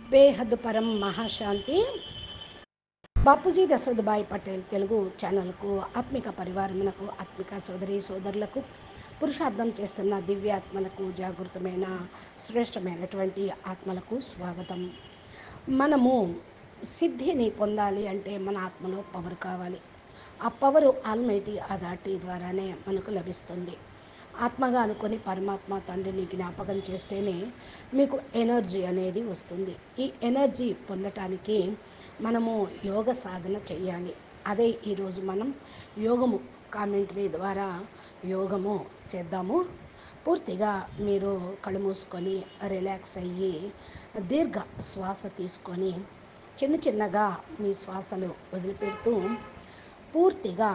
బేహద్ పరం మహాశాంతి బాపూజీ దశరథభాయ్ పటేల్ తెలుగు ఛానల్కు ఆత్మిక పరివారమునకు ఆత్మిక సోదరి సోదరులకు పురుషార్థం చేస్తున్న దివ్యాత్మలకు జాగృతమైన శ్రేష్టమైనటువంటి ఆత్మలకు స్వాగతం మనము సిద్ధిని పొందాలి అంటే మన ఆత్మలో పవర్ కావాలి ఆ పవరు ఆల్మైటీ అథారిటీ ద్వారానే మనకు లభిస్తుంది ఆత్మగా అనుకొని పరమాత్మ తండ్రిని జ్ఞాపకం చేస్తేనే మీకు ఎనర్జీ అనేది వస్తుంది ఈ ఎనర్జీ పొందటానికి మనము యోగ సాధన చేయాలి అదే ఈరోజు మనం యోగము కామెంటరీ ద్వారా యోగము చేద్దాము పూర్తిగా మీరు కళ్ళు మూసుకొని రిలాక్స్ అయ్యి దీర్ఘ శ్వాస తీసుకొని చిన్న చిన్నగా మీ శ్వాసలు వదిలిపెడుతూ పూర్తిగా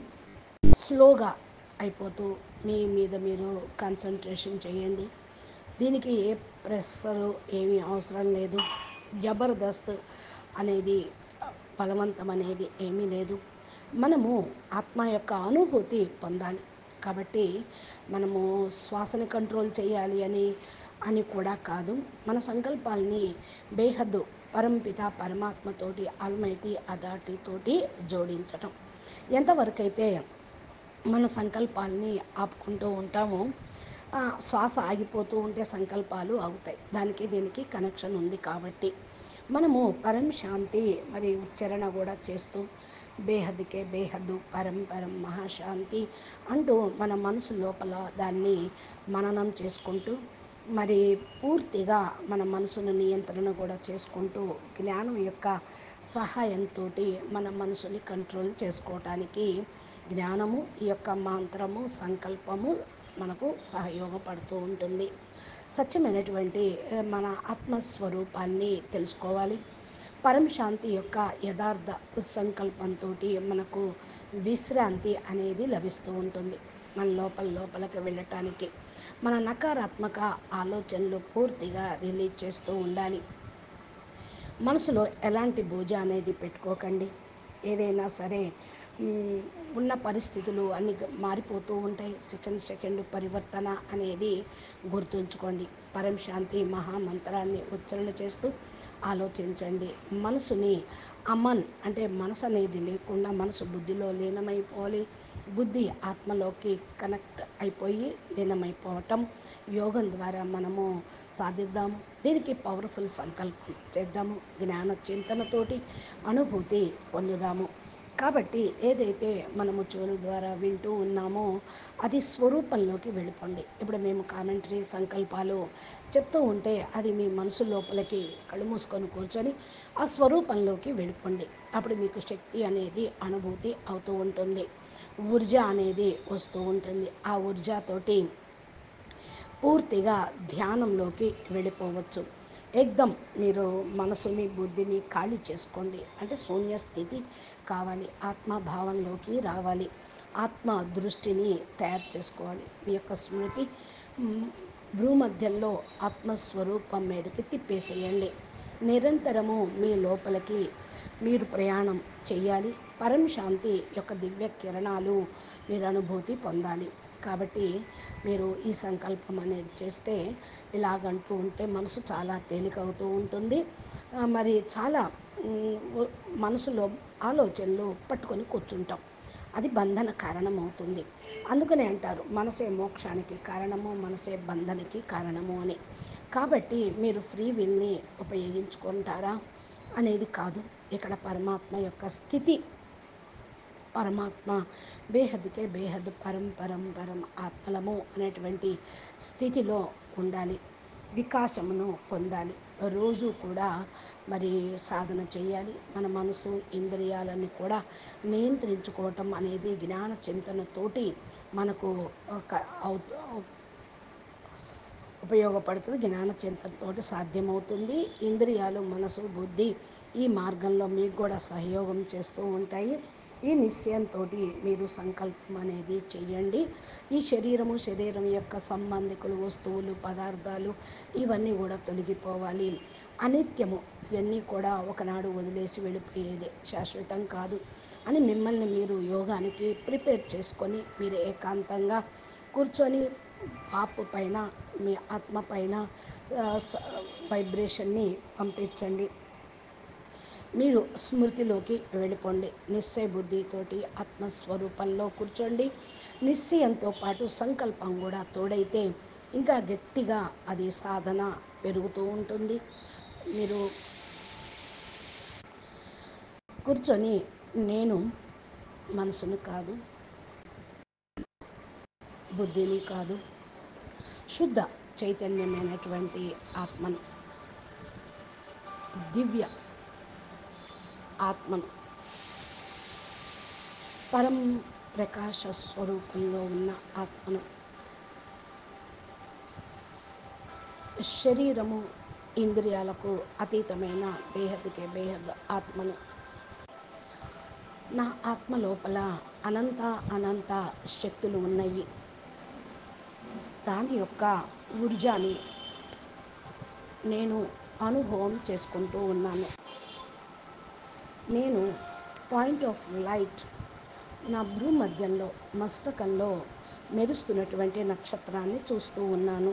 స్లోగా అయిపోతూ మీ మీద మీరు కాన్సన్ట్రేషన్ చేయండి దీనికి ఏ ప్రెస్సరు ఏమీ అవసరం లేదు జబర్దస్త్ అనేది బలవంతం అనేది ఏమీ లేదు మనము ఆత్మ యొక్క అనుభూతి పొందాలి కాబట్టి మనము శ్వాసని కంట్రోల్ చేయాలి అని అని కూడా కాదు మన సంకల్పాలని బేహద్దు పరంపిత పరమాత్మతోటి ఆల్మైటీ అథారిటీ తోటి జోడించటం ఎంతవరకైతే మన సంకల్పాలని ఆపుకుంటూ ఉంటామో ఆ, శ్వాస ఆగిపోతూ ఉంటే సంకల్పాలు ఆగుతాయి దానికి దీనికి కనెక్షన్ ఉంది కాబట్టి మనము పరం శాంతి మరి ఉచ్చారణ కూడా చేస్తూ బేహద్దుకే బేహద్దు పరం పరం మహాశాంతి అంటూ మన మనసు లోపల దాన్ని మననం చేసుకుంటూ మరి పూర్తిగా మన మనసును నియంత్రణ కూడా చేసుకుంటూ జ్ఞానం యొక్క సహాయంతో మన మనసుని కంట్రోల్ చేసుకోవటానికి జ్ఞానము ఈ యొక్క మంత్రము సంకల్పము మనకు సహయోగపడుతూ ఉంటుంది సత్యమైనటువంటి ఏ, మన ఆత్మస్వరూపాన్ని తెలుసుకోవాలి పరం శాంతి యొక్క యథార్థ సంకల్పంతో మనకు విశ్రాంతి అనేది లభిస్తూ ఉంటుంది మన లోపల లోపలికి వెళ్ళటానికి మన నకారాత్మక ఆలోచనలు పూర్తిగా రిలీజ్ చేస్తూ ఉండాలి మనసులో ఎలాంటి బూజ అనేది పెట్టుకోకండి ఏదైనా సరే మ్, ఉన్న పరిస్థితులు అన్ని గ- మారిపోతూ ఉంటాయి సెకండ్ సెకండ్ పరివర్తన అనేది గుర్తుంచుకోండి పరం శాంతి మహామంత్రాన్ని ఉచ్చరణ చేస్తూ ఆలోచించండి మనసుని అమన్ అంటే మనసు అనేది లేకుండా మనసు బుద్ధిలో లీనమైపోవాలి బుద్ధి ఆత్మలోకి కనెక్ట్ అయిపోయి లీనమైపోవటం యోగం ద్వారా మనము సాధిద్దాము దీనికి పవర్ఫుల్ సంకల్పం చేద్దాము జ్ఞాన చింతనతోటి అనుభూతి పొందుదాము కాబట్టి ఏదైతే మనము చెవుల ద్వారా వింటూ ఉన్నామో అది స్వరూపంలోకి వెళ్ళిపోండి ఇప్పుడు మేము కామెంటరీ సంకల్పాలు చెప్తూ ఉంటే అది మీ మనసు లోపలికి కళ్ళు మూసుకొని కూర్చొని ఆ స్వరూపంలోకి వెళ్ళిపోండి అప్పుడు మీకు శక్తి అనేది అనుభూతి అవుతూ ఉంటుంది ఊర్జ అనేది వస్తూ ఉంటుంది ఆ ఊర్జాతోటి పూర్తిగా ధ్యానంలోకి వెళ్ళిపోవచ్చు ఎగ్దం మీరు మనసుని బుద్ధిని ఖాళీ చేసుకోండి అంటే శూన్య స్థితి కావాలి ఆత్మభావంలోకి రావాలి ఆత్మ దృష్టిని తయారు చేసుకోవాలి మీ యొక్క స్మృతి మ్, భూమధ్యంలో ఆత్మస్వరూపం మీదకి తిప్పేసేయండి నిరంతరము మీ లోపలికి మీరు ప్రయాణం చేయాలి పరం శాంతి యొక్క దివ్య కిరణాలు మీరు అనుభూతి పొందాలి కాబట్టి మీరు ఈ సంకల్పం అనేది చేస్తే ఇలాగంటూ ఉంటే మనసు చాలా తేలికవుతూ ఉంటుంది ఆ, మరి చాలా మ్, ఉ- మనసులో ఆలోచనలు పట్టుకొని కూర్చుంటాం అది బంధన కారణం అవుతుంది అందుకనే అంటారు మనసే మోక్షానికి కారణము మనసే బంధనకి కారణము అని కాబట్టి మీరు ఫ్రీ విల్ని ఉపయోగించుకుంటారా అనేది కాదు ఇక్కడ పరమాత్మ యొక్క స్థితి పరమాత్మ బేహద్కే బేహద్ పరం పరం పరం ఆత్మలము అనేటువంటి స్థితిలో ఉండాలి వికాసమును పొందాలి రోజు కూడా మరి సాధన చేయాలి మన మనసు ఇంద్రియాలని కూడా నియంత్రించుకోవటం అనేది జ్ఞాన చింతనతోటి మనకు ఒక అవుతూ ఉపయోగపడుతుంది జ్ఞాన చింతనతో సాధ్యమవుతుంది ఇంద్రియాలు మనసు బుద్ధి ఈ మార్గంలో మీకు కూడా సహయోగం చేస్తూ ఉంటాయి ఈ నిశ్చయంతో మీరు సంకల్పం అనేది చేయండి ఈ శరీరము శరీరం యొక్క సంబంధికులు వస్తువులు పదార్థాలు ఇవన్నీ కూడా తొలగిపోవాలి అనిత్యము ఇవన్నీ కూడా ఒకనాడు వదిలేసి వెళ్ళిపోయేది శాశ్వతం కాదు అని మిమ్మల్ని మీరు యోగానికి ప్రిపేర్ చేసుకొని మీరు ఏకాంతంగా కూర్చొని పాపు పైన మీ ఆత్మ పైన వైబ్రేషన్ని పంపించండి మీరు స్మృతిలోకి వెళ్ళిపోండి నిశ్చయ బుద్ధితోటి ఆత్మస్వరూపంలో కూర్చోండి నిశ్చయంతో పాటు సంకల్పం కూడా తోడైతే ఇంకా గట్టిగా అది సాధన పెరుగుతూ ఉంటుంది మీరు కూర్చొని నేను మనసును కాదు బుద్ధిని కాదు శుద్ధ చైతన్యమైనటువంటి ఆత్మను దివ్య ఆత్మను పరం ప్రకాశ స్వరూపంలో ఉన్న ఆత్మను శరీరము ఇంద్రియాలకు అతీతమైన బేహద్కే బేహద్ ఆత్మను నా ఆత్మ లోపల అనంత అనంత శక్తులు ఉన్నాయి దాని యొక్క ఊర్జాని నేను అనుభవం చేసుకుంటూ ఉన్నాను నేను పాయింట్ ఆఫ్ లైట్ నా భ్రూ మధ్యంలో మస్తకంలో మెరుస్తున్నటువంటి నక్షత్రాన్ని చూస్తూ ఉన్నాను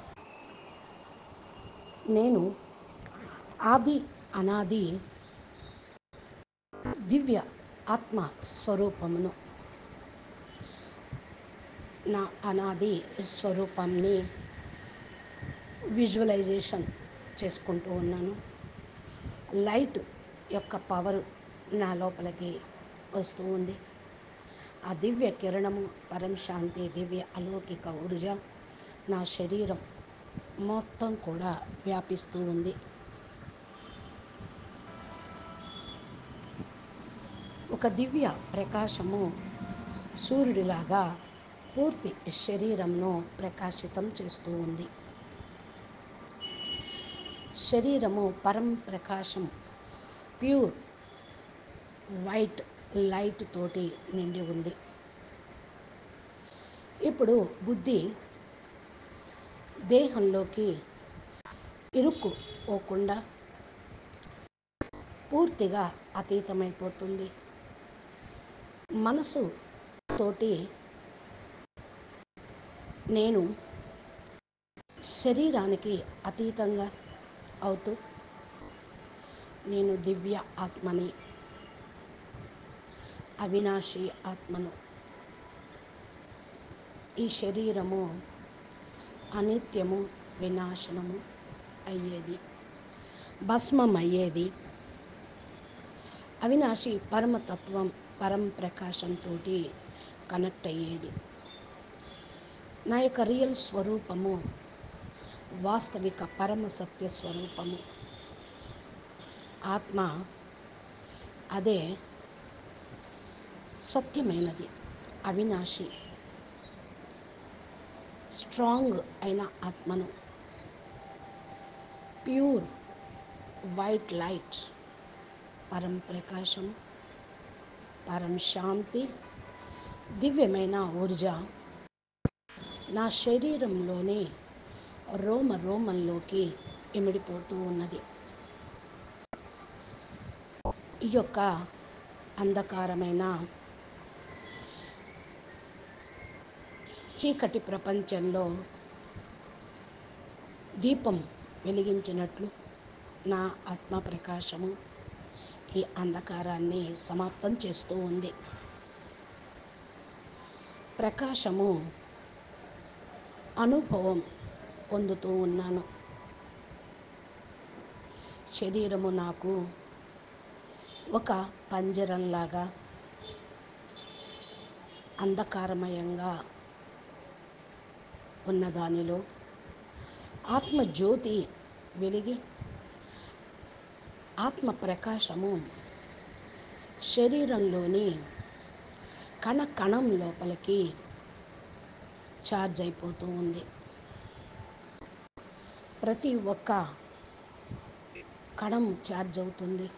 నేను ఆది అనాది దివ్య ఆత్మ స్వరూపమును నా అనాది స్వరూపాన్ని విజువలైజేషన్ చేసుకుంటూ ఉన్నాను లైట్ యొక్క పవర్ నా లోపలికి వస్తూ ఉంది ఆ దివ్య కిరణము పరం శాంతి దివ్య అలౌకిక ఊర్జ నా శరీరం మొత్తం కూడా వ్యాపిస్తూ ఉంది ఒక దివ్య ప్రకాశము సూర్యుడిలాగా పూర్తి శరీరంను ప్రకాశితం చేస్తూ ఉంది శరీరము పరం ప్రకాశం ప్యూర్ వైట్ లైట్ తోటి నిండి ఉంది ఇప్పుడు బుద్ధి దేహంలోకి ఇరుక్కుపోకుండా పూర్తిగా అతీతమైపోతుంది మనసు తోటి నేను శరీరానికి అతీతంగా అవుతూ నేను దివ్య ఆత్మని అవినాశి ఆత్మను ఈ శరీరము అనిత్యము వినాశనము అయ్యేది భస్మం అయ్యేది అవినాశి పరమతత్వం పరం ప్రకాశంతో కనెక్ట్ అయ్యేది నా యొక్క రియల్ స్వరూపము వాస్తవిక పరమ సత్య స్వరూపము ఆత్మ అదే సత్యమైనది అవినాశి స్ట్రాంగ్ అయిన ఆత్మను ప్యూర్ వైట్ లైట్ పరం ప్రకాశం పరం శాంతి దివ్యమైన ఊర్జ నా శరీరంలోని రోమ రోమంలోకి ఇమిడిపోతూ ఉన్నది ఈ యొక్క అంధకారమైన చీకటి ప్రపంచంలో దీపం వెలిగించినట్లు నా ఆత్మ ప్రకాశము ఈ అంధకారాన్ని సమాప్తం చేస్తూ ఉంది ప్రకాశము అనుభవం పొందుతూ ఉన్నాను శరీరము నాకు ఒక పంజరంలాగా అంధకారమయంగా ఉన్న దానిలో ఆత్మజ్యోతి వెలిగి ఆత్మ ప్రకాశము శరీరంలోని కణ కణం లోపలికి ఛార్జ్ అయిపోతూ ఉంది ప్రతి ఒక్క కణం ఛార్జ్ అవుతుంది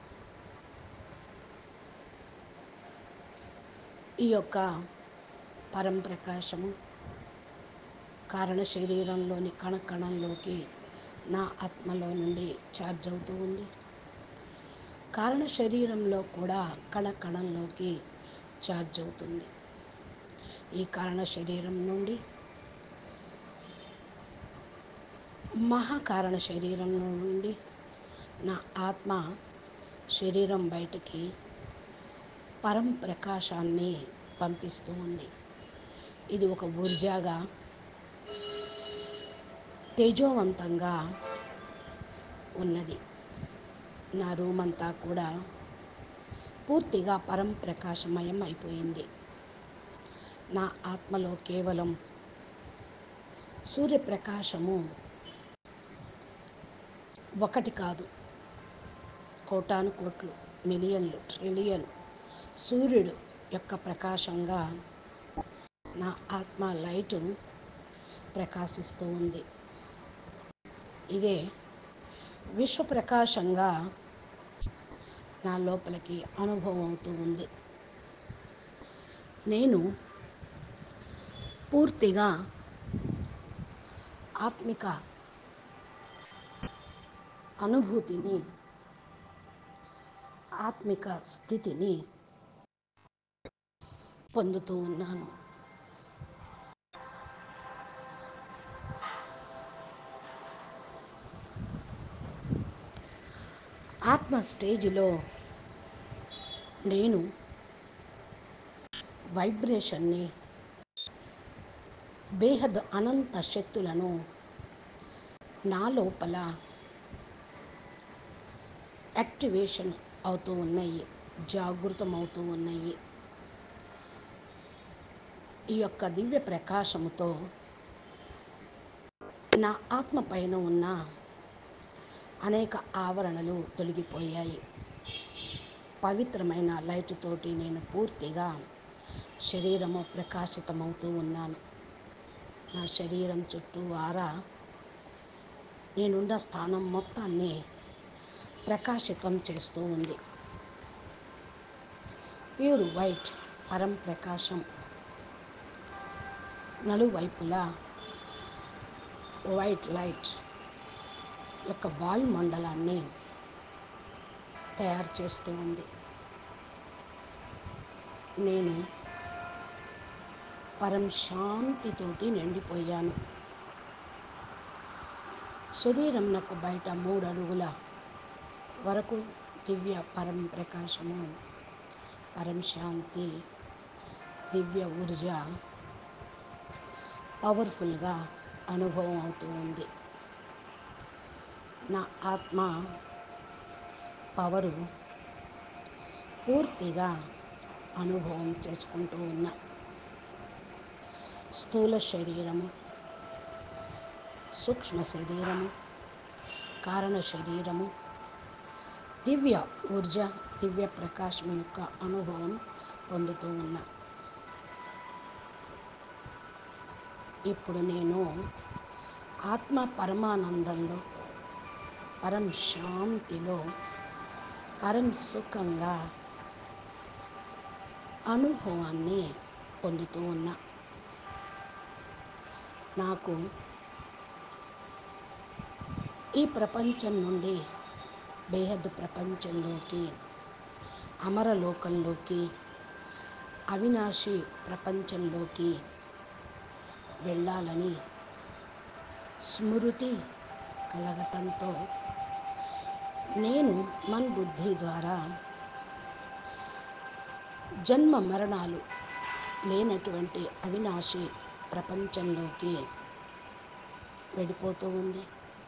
ఈ యొక్క పరం ప్రకాశము కారణ శరీరంలోని కణ కణంలోకి నా ఆత్మలో నుండి ఛార్జ్ అవుతూ ఉంది కారణ శరీరంలో కూడా కణ కణంలోకి ఛార్జ్ అవుతుంది ఈ కారణ శరీరం నుండి మహాకారణ శరీరం నుండి నా ఆత్మ శరీరం బయటికి పరం ప్రకాశాన్ని పంపిస్తూ ఉంది ఇది ఒక ఊర్జాగా తేజోవంతంగా ఉన్నది నా రూమ్ అంతా కూడా పూర్తిగా పరం ప్రకాశమయం అయిపోయింది నా ఆత్మలో కేవలం సూర్యప్రకాశము ఒకటి కాదు కోటాను కోట్లు మిలియన్లు ట్రిలియన్ సూర్యుడు యొక్క ప్రకాశంగా నా ఆత్మ లైటు ప్రకాశిస్తూ ఉంది ఇదే విశ్వప్రకాశంగా నా లోపలికి అనుభవం అవుతూ ఉంది నేను పూర్తిగా ఆత్మిక అనుభూతిని ఆత్మిక స్థితిని పొందుతూ ఉన్నాను ఆత్మ స్టేజిలో నేను వైబ్రేషన్ని బేహద్ అనంత శక్తులను నా లోపల యాక్టివేషన్ అవుతూ ఉన్నాయి జాగృతం అవుతూ ఉన్నాయి ఈ యొక్క దివ్య ప్రకాశముతో నా ఆత్మ పైన ఉన్న అనేక ఆవరణలు తొలగిపోయాయి పవిత్రమైన లైట్ తోటి నేను పూర్తిగా శరీరము ప్రకాశితమవుతూ ఉన్నాను నా శరీరం చుట్టూ ఆరా నేనున్న స్థానం మొత్తాన్ని ప్రకాశితం చేస్తూ ఉంది ప్యూర్ వైట్ పరం ప్రకాశం నలువైపులా వైట్ లైట్ యొక్క వాయుమండలాన్ని తయారు చేస్తూ ఉంది నేను పరం శాంతితోటి నిండిపోయాను శరీరం నాకు బయట మూడు అడుగుల వరకు దివ్య పరం ప్రకాశము పరం శాంతి దివ్య ఊర్జ పవర్ఫుల్గా అనుభవం అవుతూ ఉంది నా ఆత్మ పవరు పూర్తిగా అనుభవం చేసుకుంటూ ఉన్నా స్థూల శరీరము సూక్ష్మ శరీరము కారణ శరీరము దివ్య ఊర్జ దివ్య ప్రకాశం యొక్క అనుభవం పొందుతూ ఉన్నా ఇప్పుడు నేను ఆత్మ పరమానందంలో పరం శాంతిలో పరం సుఖంగా అనుభవాన్ని పొందుతూ ఉన్నా నాకు ఈ ప్రపంచం నుండి బేహద్ ప్రపంచంలోకి అమరలోకంలోకి అవినాశి ప్రపంచంలోకి వెళ్ళాలని స్మృతి కలగటంతో నేను మన్ బుద్ధి ద్వారా జన్మ మరణాలు లేనటువంటి అవినాశి ప్రపంచంలోకి వెళ్ళిపోతూ ఉంది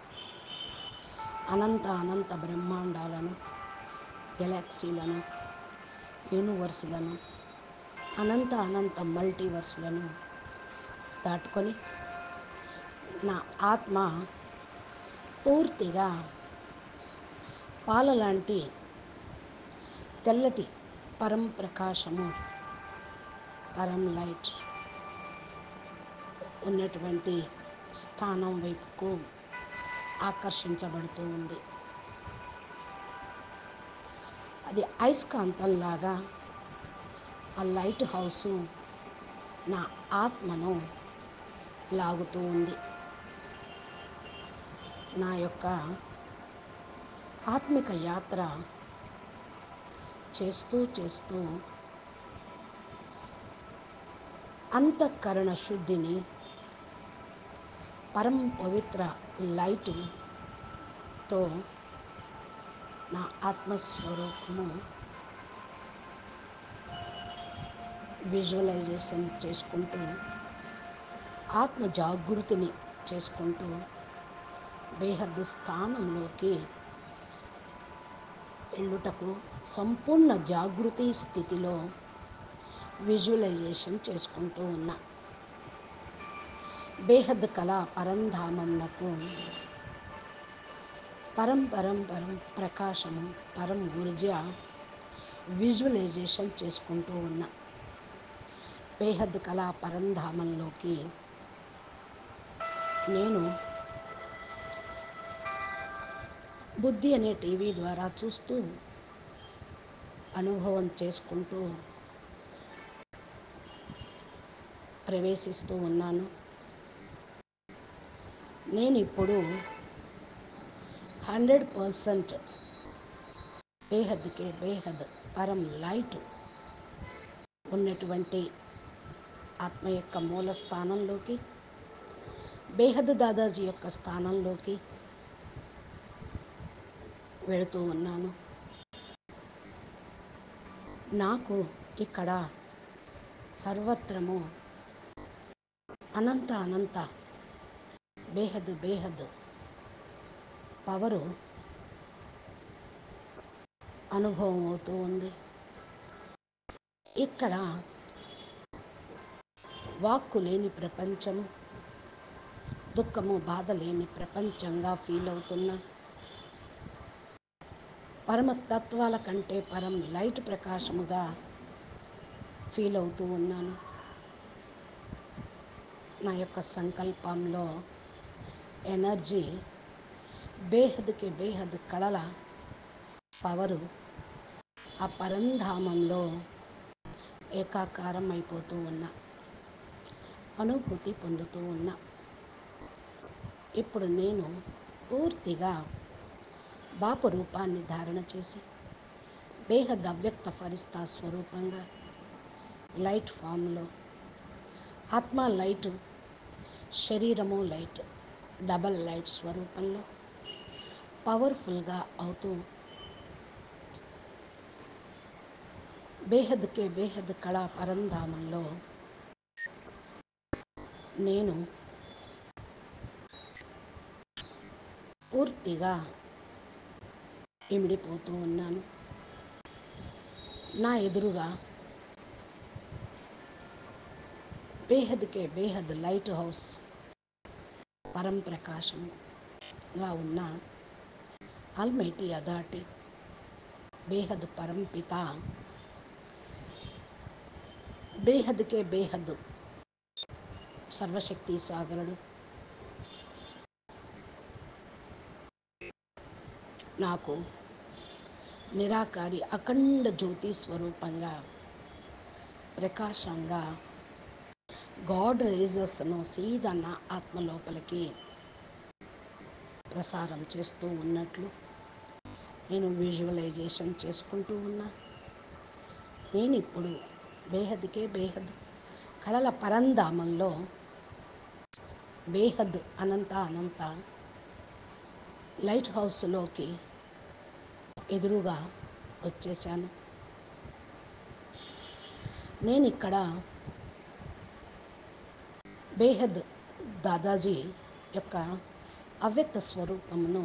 అనంత అనంత బ్రహ్మాండాలను గెలాక్సీలను యూనివర్స్లను అనంత అనంత మల్టీవర్స్లను దాటుకొని నా ఆత్మ పూర్తిగా పాలలాంటి తెల్లటి పరం ప్రకాశము పరం లైట్ ఉన్నటువంటి స్థానం వైపుకు ఆకర్షించబడుతూ ఉంది అది అయస్కాంతంలాగా ఆ లైట్ హౌసు నా ఆత్మను లాగుతూ ఉంది నా యొక్క ఆత్మిక యాత్ర చేస్తూ చేస్తూ అంతఃకరణ శుద్ధిని పరం పవిత్ర లైటుతో నా ఆత్మస్వరూపము విజువలైజేషన్ చేసుకుంటూ ఆత్మ జాగృతిని చేసుకుంటూ బేహద్దు స్థానంలోకి వెళ్ళుటకు సంపూర్ణ జాగృతి స్థితిలో విజువలైజేషన్ చేసుకుంటూ ఉన్నా బేహద్ కళ పరంధామంనకు పరం పరం పరం ప్రకాశము పరం ఊర్జ విజువలైజేషన్ చేసుకుంటూ ఉన్నా బేహద్ కళ పరంధామంలోకి నేను బుద్ధి అనే టీవీ ద్వారా చూస్తూ అనుభవం చేసుకుంటూ ప్రవేశిస్తూ ఉన్నాను నేను ఇప్పుడు హండ్రెడ్ పర్సెంట్ బేహద్కే బేహద్ పరం లైట్ ఉన్నటువంటి ఆత్మ యొక్క మూల స్థానంలోకి బేహద్ దాదాజీ యొక్క స్థానంలోకి వెళుతూ ఉన్నాను నాకు ఇక్కడ సర్వత్రము అనంత అనంత బేహద్ బేహద్ పవరు అనుభవం అవుతూ ఉంది ఇక్కడ వాక్కు లేని ప్రపంచము దుఃఖము బాధ లేని ప్రపంచంగా ఫీల్ అవుతున్నా పరమ తత్వాల కంటే పరం లైట్ ప్రకాశముగా ఫీల్ అవుతూ ఉన్నాను నా యొక్క సంకల్పంలో ఎనర్జీ బేహద్కి బేహద్ కళల పవరు ఆ పరంధామంలో ఏకాకారం అయిపోతూ ఉన్నా అనుభూతి పొందుతూ ఉన్నా ఇప్పుడు నేను పూర్తిగా బాపు రూపాన్ని ధారణ చేసి బేహద్ అవ్యక్త ఫరిస్తా స్వరూపంగా లైట్ ఫామ్లో ఆత్మ లైట్ శరీరము లైట్ డబల్ లైట్ స్వరూపంలో పవర్ఫుల్గా అవుతూ బేహద్కే బేహద్ కళా పరంధామంలో నేను పూర్తిగా ఇమిడిపోతూ ఉన్నాను నా ఎదురుగా బేహద్కే బేహద్ లైట్ హౌస్ పరం ప్రకాశంగా ఉన్న ఆల్మైటీ అథారిటీ బేహద్ పరంపిత బేహద్కే బేహద్ సర్వశక్తి సాగరుడు నాకు నిరాకారి అఖండ జ్యోతి స్వరూపంగా ప్రకాశంగా గాడ్ రేజెస్ను సీదా నా ఆత్మ లోపలికి ప్రసారం చేస్తూ ఉన్నట్లు నేను విజువలైజేషన్ చేసుకుంటూ ఉన్నా నేను ఇప్పుడు బేహద్కే బేహద్ కళల పరంధామంలో బేహద్ అనంత అనంత లైట్ హౌస్లోకి ఎదురుగా వచ్చేసాను నేను ఇక్కడ బేహద్ దాదాజీ యొక్క అవ్యక్త స్వరూపమును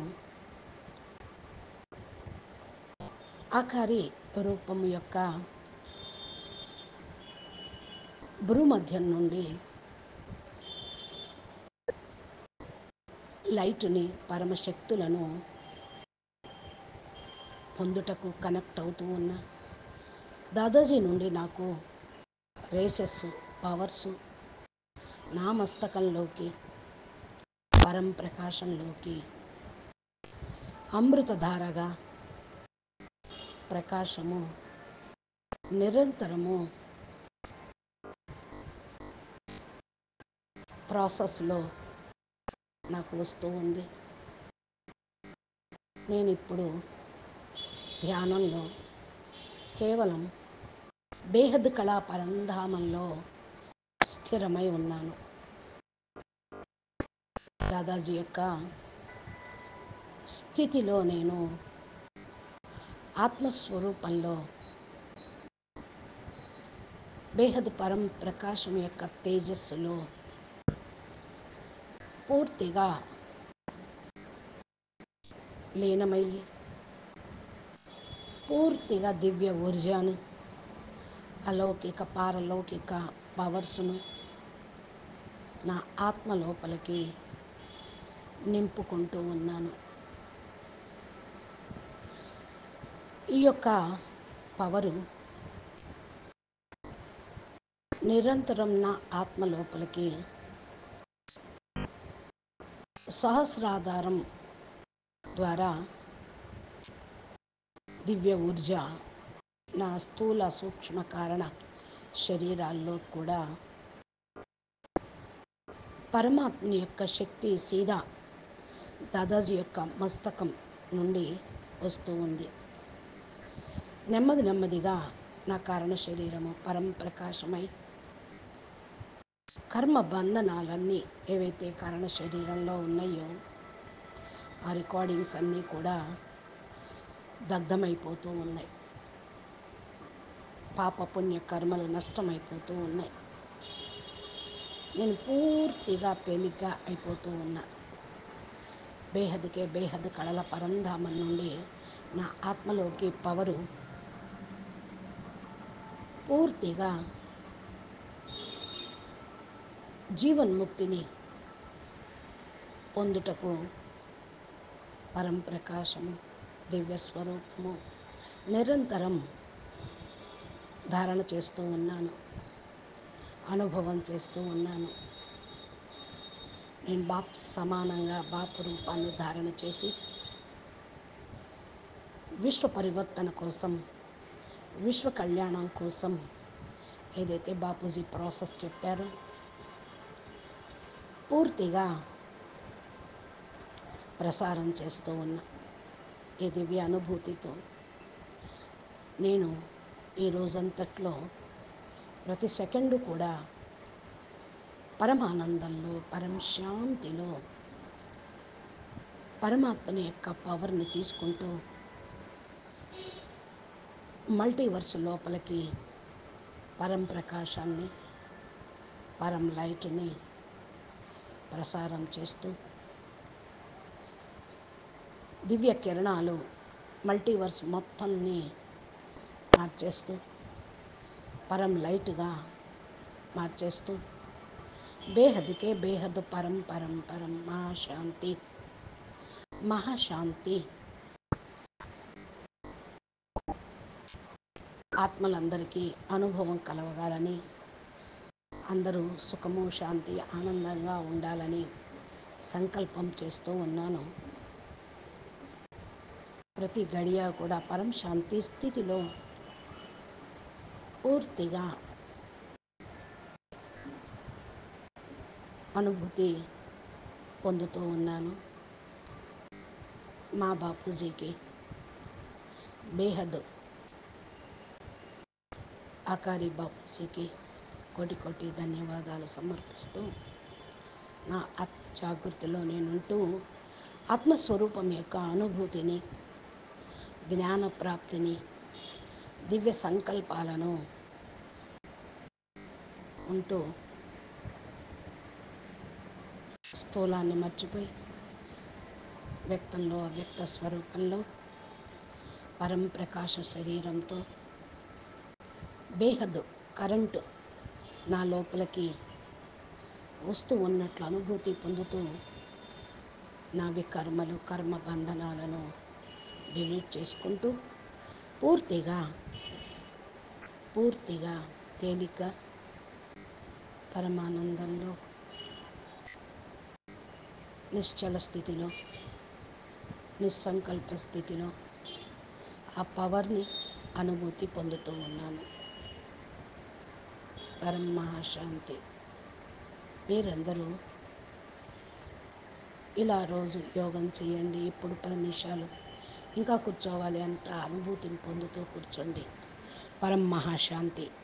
ఆకారి రూపము యొక్క భూమధ్యం నుండి లైట్ని పరమశక్తులను పొందుటకు కనెక్ట్ అవుతూ ఉన్నా దాదాజీ నుండి నాకు రేసెస్ పవర్స్ నా మస్తకంలోకి పరం ప్రకాశంలోకి అమృతధారగా ప్రకాశము నిరంతరము ప్రాసెస్లో నాకు వస్తూ ఉంది నేను ఇప్పుడు ధ్యానంలో కేవలం బేహద్ కళా పరంధామంలో స్థిరమై ఉన్నాను దాదాజీ యొక్క స్థితిలో నేను ఆత్మస్వరూపంలో బేహద్ పరం ప్రకాశం యొక్క తేజస్సులో పూర్తిగా లీనమయ్యి పూర్తిగా దివ్య ఊర్జాను అలౌకిక పారలౌకిక పవర్స్ను నా ఆత్మ లోపలికి నింపుకుంటూ ఉన్నాను ఈ యొక్క పవరు నిరంతరం నా ఆత్మ లోపలికి సహస్రాధారం ద్వారా దివ్య ఊర్జ నా స్థూల సూక్ష్మ కారణ శరీరాల్లో కూడా పరమాత్మ యొక్క శక్తి సీదా దాదాజీ యొక్క మస్తకం నుండి వస్తూ ఉంది నెమ్మది నెమ్మదిగా నా కారణ శరీరము పరం ప్రకాశమై కర్మ బంధనాలన్నీ ఏవైతే కారణ శరీరంలో ఉన్నాయో ఆ రికార్డింగ్స్ అన్నీ కూడా దగ్ధమైపోతూ ఉన్నాయి పాప పుణ్య కర్మలు నష్టమైపోతూ ఉన్నాయి నేను పూర్తిగా తేలిగ్గా అయిపోతూ ఉన్నా బేహద్కే బేహద్ కళల పరంధామం నుండి నా ఆత్మలోకి పవరు పూర్తిగా జీవన్ముక్తిని పొందుటకు పరంప్రకాశము దివ్యస్వరూపము నిరంతరం ధారణ చేస్తూ ఉన్నాను అనుభవం చేస్తూ ఉన్నాను నేను బాప్ సమానంగా బాపు రూపాన్ని ధారణ చేసి విశ్వ పరివర్తన కోసం విశ్వ కళ్యాణం కోసం ఏదైతే బాపూజీ ప్రాసెస్ చెప్పారో పూర్తిగా ప్రసారం చేస్తూ ఉన్నా ఈ దివ్య అనుభూతితో నేను ఈ రోజంతట్లో ప్రతి సెకండు కూడా పరమానందంలో పరం శాంతిలో పరమాత్మని యొక్క పవర్ని తీసుకుంటూ మల్టీవర్స్ లోపలికి పరం ప్రకాశాన్ని పరం లైట్ని ప్రసారం చేస్తూ దివ్య కిరణాలు మల్టీవర్స్ మొత్తాన్ని మార్చేస్తూ పరం లైట్గా మార్చేస్తూ బేహద్కే బేహద్ పరం పరం పరం మహాశాంతి మహాశాంతి ఆత్మలందరికీ అనుభవం కలగలని అందరూ సుఖము శాంతి ఆనందంగా ఉండాలని సంకల్పం చేస్తూ ఉన్నాను ప్రతి గడియ కూడా పరం శాంతి స్థితిలో పూర్తిగా అనుభూతి పొందుతూ ఉన్నాను మా బాపూజీకి బేహద్ ఆకారి బాపూజీకి కోటి కోటి ధన్యవాదాలు సమర్పిస్తూ నా ఆత్మ జాగృతిలో నేనుంటూ ఆత్మస్వరూపం యొక్క అనుభూతిని జ్ఞాన ప్రాప్తిని దివ్య సంకల్పాలను ఉంటూ స్థూలాన్ని మర్చిపోయి వ్యక్తంలో అవ్యక్త స్వరూపంలో పరం ప్రకాశ శరీరంతో బేహద్ కరెంటు నా లోపలికి వస్తూ ఉన్నట్లు అనుభూతి పొందుతూ నా వికర్మలు కర్మ బంధనాలను డిలీట్ చేసుకుంటూ పూర్తిగా పూర్తిగా తేలిక పరమానందంలో నిశ్చల స్థితిలో నిస్సంకల్ప స్థితిలో ఆ పవర్ని అనుభూతి పొందుతూ ఉన్నాను పరం మహాశాంతి మీరందరూ ఇలా రోజు యోగం చేయండి ఇప్పుడు పది నిమిషాలు ఇంకా కూర్చోవాలి అంటే ఆ అనుభూతిని పొందుతూ కూర్చోండి పరం మహాశాంతి